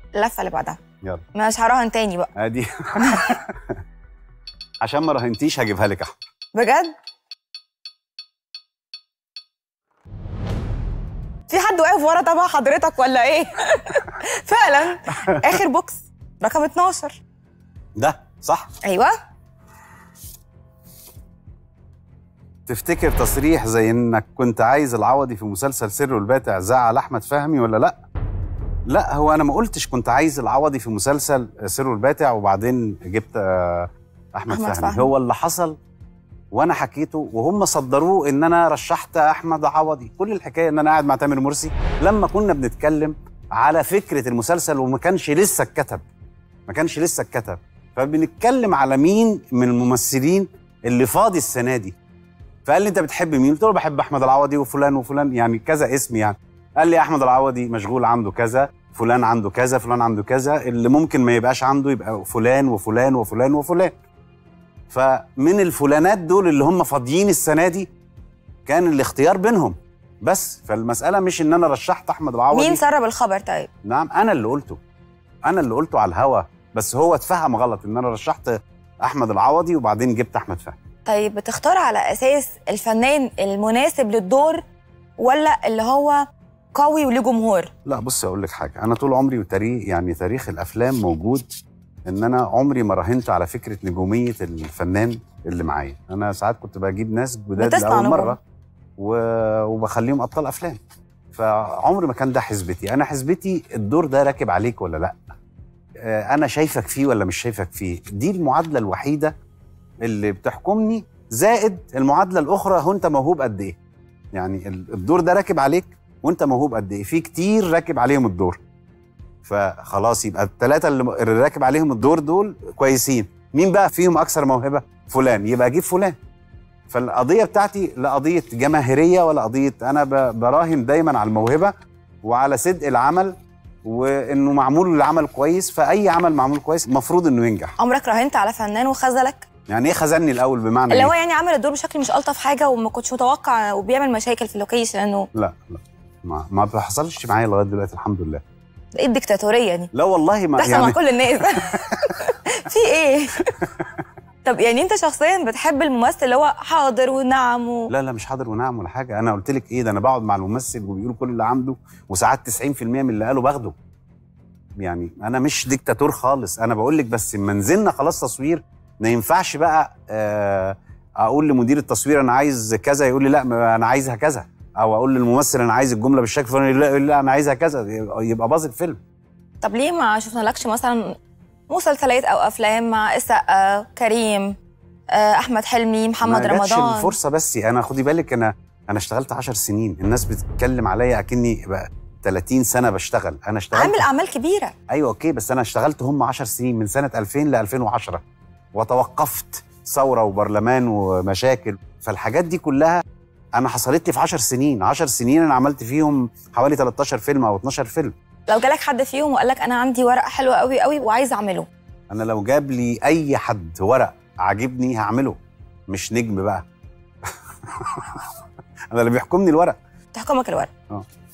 اللفه اللي بعدها يلا مش هراهن تاني بقى ادي عشان ما راهنتيش هجيبها لك احمد بجد في حد واقف ورا تبع حضرتك ولا ايه فعلا اخر بوكس رقم 12 ده صح ايوه تفتكر تصريح زي انك كنت عايز العوضي في مسلسل سر والباتع زعل احمد فهمي ولا لا لا هو انا ما قلتش كنت عايز العوضي في مسلسل سر والباتع وبعدين جبت آه، احمد, أحمد فهمي. فهمي. هو اللي حصل وانا حكيته وهم صدروه ان انا رشحت احمد عوضي كل الحكايه ان انا قاعد مع تامر مرسي لما كنا بنتكلم على فكره المسلسل وما كانش لسه اتكتب ما كانش لسه اتكتب فبنتكلم على مين من الممثلين اللي فاضي السنه دي فقال لي انت بتحب مين؟ قلت له بحب احمد العوضي وفلان وفلان يعني كذا اسم يعني قال لي احمد العوضي مشغول عنده كذا فلان عنده كذا فلان عنده كذا اللي ممكن ما يبقاش عنده يبقى فلان وفلان وفلان وفلان فمن الفلانات دول اللي هم فاضيين السنه دي كان الاختيار بينهم بس فالمساله مش ان انا رشحت احمد العوضي مين سرب الخبر طيب نعم انا اللي قلته انا اللي قلته على الهوا بس هو اتفهم غلط ان انا رشحت احمد العوضي وبعدين جبت احمد فهمي طيب بتختار على اساس الفنان المناسب للدور ولا اللي هو قوي وليه جمهور لا بص اقول لك حاجه انا طول عمري وتاريخ يعني تاريخ الافلام موجود ان انا عمري ما راهنت على فكره نجوميه الفنان اللي معايا انا ساعات كنت بجيب ناس جداد بتصنع لاول نجوم. مره و... وبخليهم ابطال افلام فعمري ما كان ده حسبتي انا حسبتي الدور ده راكب عليك ولا لا آه، انا شايفك فيه ولا مش شايفك فيه دي المعادله الوحيده اللي بتحكمني زائد المعادله الاخرى هو انت موهوب قد ايه يعني ال- الدور ده راكب عليك وانت موهوب قد ايه في كتير راكب عليهم الدور فخلاص يبقى الثلاثه اللي اللي راكب عليهم الدور دول كويسين مين بقى فيهم اكثر موهبه فلان يبقى اجيب فلان فالقضيه بتاعتي لا قضيه جماهيريه ولا قضيه انا ب- براهن دايما على الموهبه وعلى صدق العمل وانه معمول العمل كويس فاي عمل معمول كويس المفروض انه ينجح عمرك راهنت على فنان وخذلك يعني ايه خزني الاول بمعنى اللي هو إيه؟ يعني عمل الدور بشكل مش الطف حاجه وما كنتش متوقع وبيعمل مشاكل في اللوكيشن انه لا لا ما ما بيحصلش معايا لغايه دلوقتي الحمد لله ايه الدكتاتوريه دي لا والله ما بتحصل مع يعني كل الناس في ايه طب يعني انت شخصيا بتحب الممثل اللي هو حاضر ونعم و... لا لا مش حاضر ونعم ولا حاجه انا قلت لك ايه ده انا بقعد مع الممثل وبيقول كل اللي عنده وساعات 90% من اللي قاله باخده يعني انا مش ديكتاتور خالص انا بقول لك بس اما نزلنا خلاص تصوير ما ينفعش بقى آه اقول لمدير التصوير انا عايز كذا يقول لي لا ما انا عايزها كذا او اقول للممثل انا عايز الجمله بالشكل الفلاني يقول لي لا- يقول لي لا انا عايزها كذا يبقى باظ الفيلم طب ليه ما شفنالكش مثلا مسلسلات او افلام مع السقا كريم آه، احمد حلمي محمد ما جاتش رمضان الفرصه بس انا خدي بالك انا انا اشتغلت 10 سنين الناس بتتكلم عليا اكني بقى 30 سنه بشتغل انا اشتغلت عامل اعمال كبيره ايوه اوكي بس انا اشتغلت هم 10 سنين من سنه 2000 ل 2010 وتوقفت ثوره وبرلمان ومشاكل فالحاجات دي كلها انا حصلت لي في 10 سنين 10 سنين انا عملت فيهم حوالي 13 فيلم او 12 فيلم لو جالك حد فيهم وقال لك انا عندي ورق حلو قوي قوي وعايز اعمله انا لو جاب لي اي حد ورق عاجبني هعمله مش نجم بقى انا اللي بيحكمني الورق تحكمك الورق اه